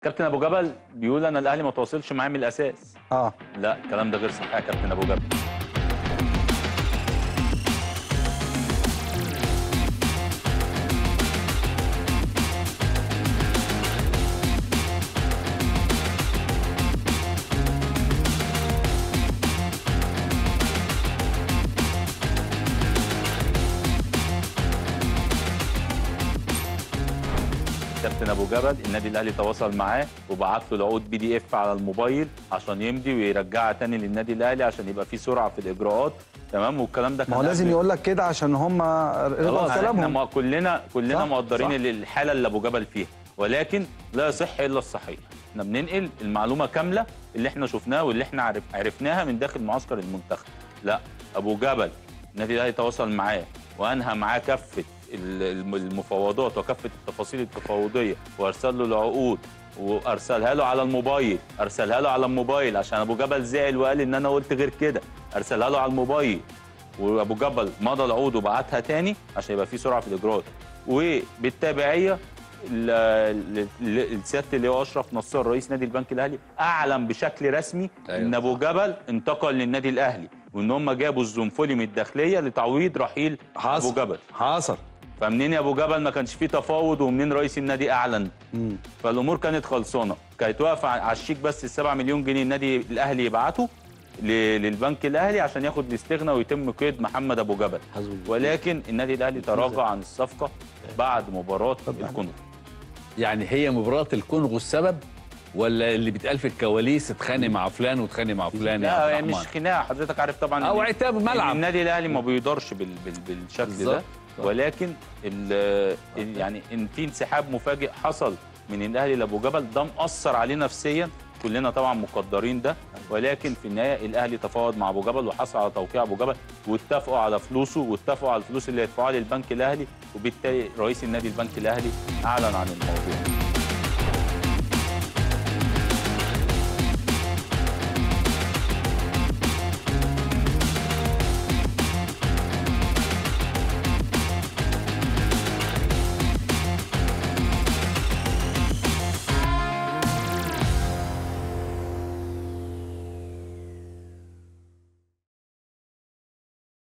كابتن ابو جبل بيقول انا الاهلي ما تواصلش معاه من الاساس اه لا الكلام ده غير صحيح يا كابتن ابو جبل كابتن ابو جبل النادي الاهلي تواصل معاه وبعت له العقود بي دي اف على الموبايل عشان يمضي ويرجعها تاني للنادي الاهلي عشان يبقى في سرعه في الاجراءات تمام والكلام ده ما هو كان لازم قبل- يقول لك كده عشان هم رضا خلاص احنا كلامهم ما كلنا كلنا صح، مقدرين صح. الحاله اللي ابو جبل فيها ولكن لا يصح الا الصحيح احنا بننقل المعلومه كامله اللي احنا شفناها واللي احنا عرف عرفناها من داخل معسكر المنتخب لا ابو جبل النادي الاهلي تواصل معاه وانهى معاه كافه ال- الم- المفاوضات وكافه التفاصيل التفاوضيه وارسل له العقود وارسلها له على الموبايل ارسلها له على الموبايل عشان ابو جبل زعل وقال ان انا قلت غير كده ارسلها له على الموبايل وابو جبل مضى العقود وبعتها تاني عشان يبقى في سرعه في الاجراءات وبالتابعيه ال- ال- السياده اللي هو اشرف نصار رئيس نادي البنك الاهلي اعلن بشكل رسمي أيوة. ان ابو جبل انتقل للنادي الاهلي وان هم جابوا الزنفولي من الداخليه لتعويض رحيل ابو جبل حصل فمنين يا ابو جبل ما كانش فيه تفاوض ومنين رئيس النادي اعلن مم. فالامور كانت خلصانه كانت واقفه على الشيك بس ال 7 مليون جنيه النادي الاهلي يبعته ل- للبنك الاهلي عشان ياخد الاستغناء ويتم قيد محمد ابو جبل ولكن النادي الاهلي تراجع عن الصفقه بعد مباراه الكونغو يعني هي مباراه الكونغو السبب ولا اللي بيتقال في الكواليس اتخانق مع فلان واتخانق مع فلان يا لا عبد يعني مش الرحمن؟ خناقه حضرتك عارف طبعا او إن- عتاب إن ملعب النادي الاهلي ما بيدارش بال بال بالشكل بالظبط. ده ولكن ال- ال- يعني ان في انسحاب مفاجئ حصل من الاهلي لابو جبل ده مأثر عليه نفسيا كلنا طبعا مقدرين ده ولكن في النهايه الاهلي تفاوض مع ابو جبل وحصل على توقيع ابو جبل واتفقوا على فلوسه واتفقوا على الفلوس اللي هيدفعوها للبنك الاهلي وبالتالي رئيس النادي البنك الاهلي اعلن عن الموضوع